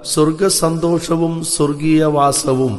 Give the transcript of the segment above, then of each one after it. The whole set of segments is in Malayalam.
സ്വർഗസന്തോഷവും സ്വർഗീയവാസവും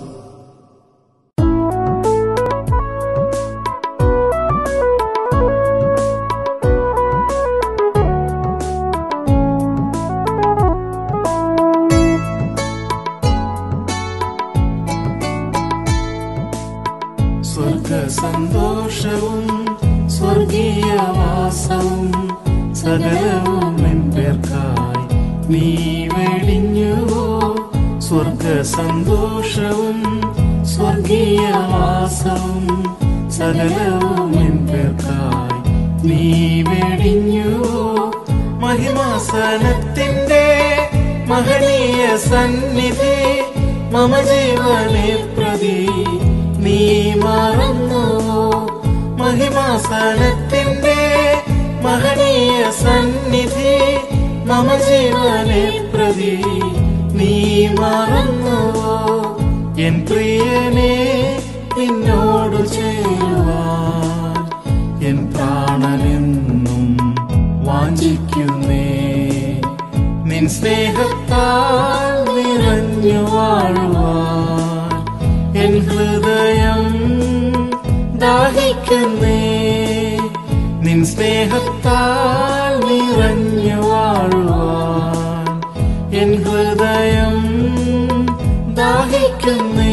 സ്വർഗ സന്തോഷവും സ്വർഗീയവാസവും സകലവും എൻ പേർക്കായി നീ വെടിഞ്ഞുവോ സ്വർഗ സന്തോഷവും സ്വർഗീയവാസവും സകലവും എൻ പേർക്കായി നീ വെടിഞ്ഞുവോ മഹിമാസനത്തിന്റെ മഹനീയ സന്നിധി മമ ജീവനെ പ്രതി നീ മറന്നുവോ മഹിമാസനത്തിന്റെ മഹനീയ സന്നിധി മമ ജീവനെ പ്രതി നീ മറന്നുവോ എൻ പ്രിയനെ നിന്നോട് ചേരുവാൻ എൻ പ്രാണനെന്നും വാഞ്ചിക്കുന്നേ നിൻ സ്നേഹത്താൽ നിറഞ്ഞു വാഴുവാൻ എൻ ഹൃദയം ദാഹിക്കുന്നേ നിൻ സ്നേഹത്താൽ നിറഞ്ഞു വാഴുവാൻ എൻ ഹൃദയം ദാഹിക്കുന്നേ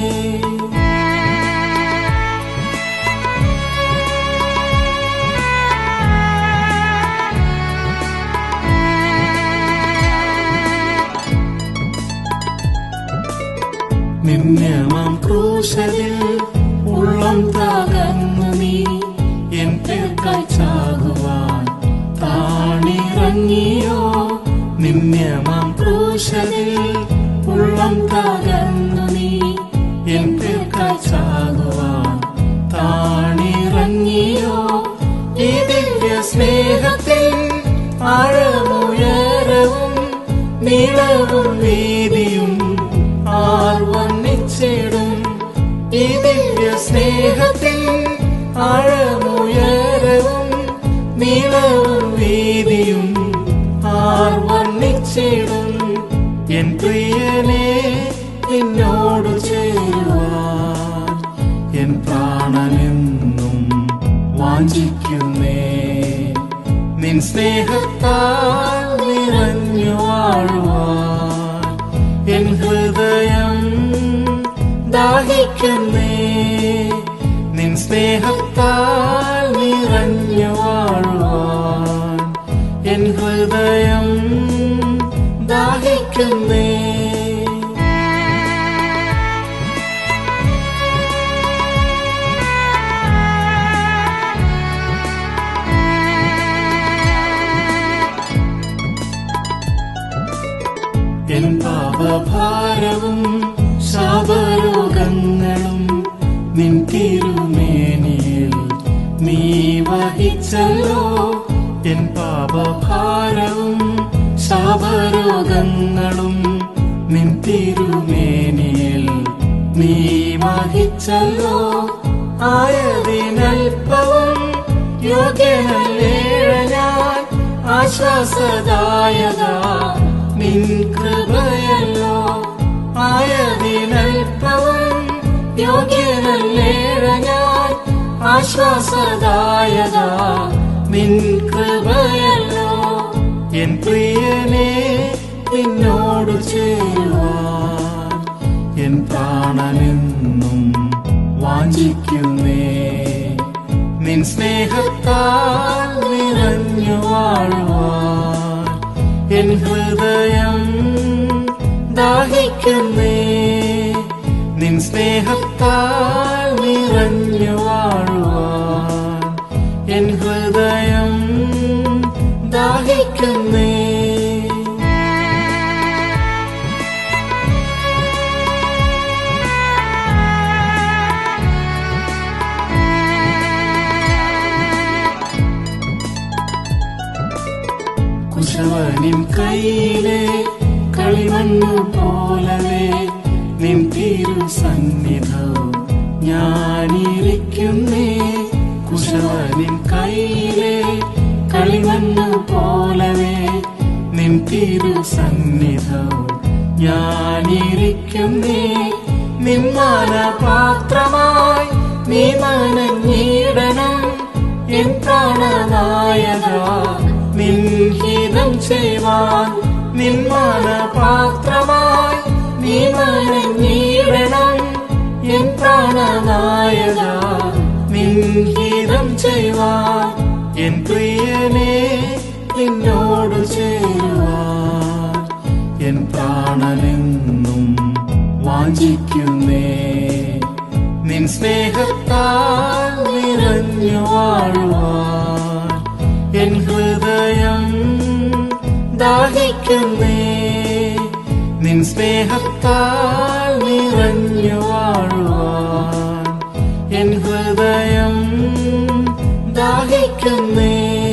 നിന്യമാം ക്രൂശലിൽ ഉള്ളം തകർന്നു നീ എൻ പേർക്കായി ചാകുവാൻ താണിറങ്ങിയോ നിന്യമാം ക്രൂശലിൽ ഉള്ളം തകർന്നു നീ എൻ പേർക്കായി ചാകുവാൻ താണിറങ്ങിയോ ഈ ദിവ്യ സ്നേഹത്തിൽ ആഴമുയരവും നീളവും വീതിയും ആർ വർണ്ണിച്ചിടും ഈ ദിവ്യ സ്നേഹത്തിൽ ആഴമുയരവും നീളവും വീതിയും ആർ വർണ്ണിച്ചിടും എൻ പ്രിയനെ നിന്നോട് ചേരുവാൻ എൻ പ്രാണനെന്നും വാഞ്ചിക്കുന്നേ നിൻ സ്നേഹത്താൽ നിറഞ്ഞു വാഴുവാൻ എൻ ഹൃദയം ദാഹിക്കുന്നേ നിൻ സ്നേഹത്താൽ നിറഞ്ഞു വാഴുവാൻ എൻ ഹൃദയം ദാഹിക്കുന്നേ എൻ പാപഭാരവും ശാപരോഗങ്ങളും നിൻ തിരുമേനിയിൽ നീ വഹിച്ചല്ലോ എൻ പാപഭാരവും ശാപരോഗങ്ങളും നിൻ തിരുമേനിയിൽ നീ വഹിച്ചല്ലോ ആയതിനൽപ്പവും യോഗ്യനല്ലേഴ ഞാൻ ആശ്വാസദായക നിൻ കൃപയല്ലോ ആയതിനൽപ്പവും യോഗ്യനല്ലേഴ ഞാൻ ആശ്വാസദായക നിൻ കൃപയല്ലോ എൻ പ്രിയനെ നിന്നോട് ചേരുവാൻ എൻ പ്രാണനെന്നും വാഞ്ചിക്കുന്നേ നിൻ സ്നേഹത്താൽ നിറഞ്ഞു വാഴുവാൻ എൻ ഹൃദയം ദാഹിക്കുന്നേ നിൻ സ്നേഹത്താൽ നിറഞ്ഞു വാഴുവാൻ എൻ ഹൃദയം ദാഹിക്കുന്നേ കുശവനിൻ കയ്യിലെ കളിമണ്ണു പോലവേ നിൻ തിരു സന്നിധവും ഞാനിരിക്കുന്നേ കുശവനിൻ കയ്യിലെ കളിമണ്ണു പോലവേ നിൻ തിരു സന്നിധവും ഞാനിരിക്കുന്നേ നിന്മാന പാത്രമായി നീ മനഞ്ഞിടണം എൻ പ്രാണനായക നിൻഹിതം ചെയ്യുവാൻ നിന്മാന പാത്രമായി നീ മനഞ്ഞിടണം എൻ പ്രാണനായക നിൻഹിതം ചെയ്യുവാൻ എൻ പ്രിയനെ നിന്നോട് ചേരുവാൻ എൻ പ്രാണനെന്നും വാഞ്ചിക്കുന്നേ നിൻ സ്നേഹത്താൽ നിറഞ്ഞു വാഴുവാൻ എൻ ഹൃദയം ദാഹിക്കുന്നേ നിൻ സ്നേഹത്താൽ നിറഞ്ഞു വാഴുവാൻ എൻ ഹൃദയം ദാഹിക്കുന്നേ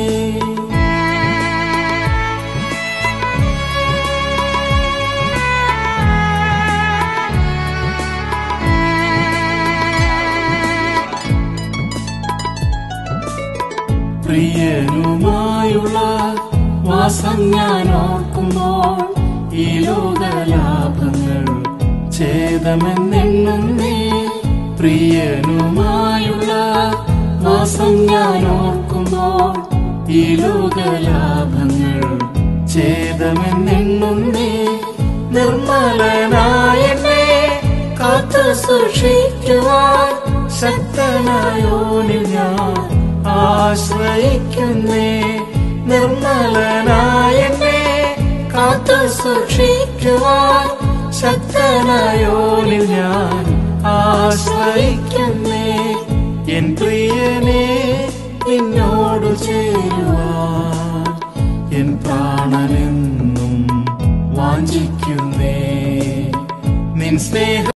പ്രിയനുമായുള്ള വാസം ഞാൻ ഓർക്കുമ്പോൾ ഈ ലോകലാഭങ്ങൾ ഛേദമെന്നെണ്ണുന്നേ പ്രിയനുമായുള്ള വാസം ഞാൻ ഓർക്കുമ്പോൾ ഈ ലോകലാഭങ്ങൾ ഛേദമെന്നെണ്ണുന്നേ നിർമ്മലനായനെ കാത്തു സൂക്ഷിക്കുവാൻ ശക്തനായോനിൽ ഞാൻ ആശ്രയിക്കുന്നേ നിർമ്മലനായനെ കാത്തു സൂക്ഷിക്കുവാൻ ശക്തനായോനിൽ ഞാൻ ആശ്രയിക്കുന്നേ എൻ പ്രിയനെ എന്നോട് ചേരുവാൻ എൻ പ്രാണനെന്നും വാഞ്ചിക്കുന്നേ നിൻ സ്നേഹ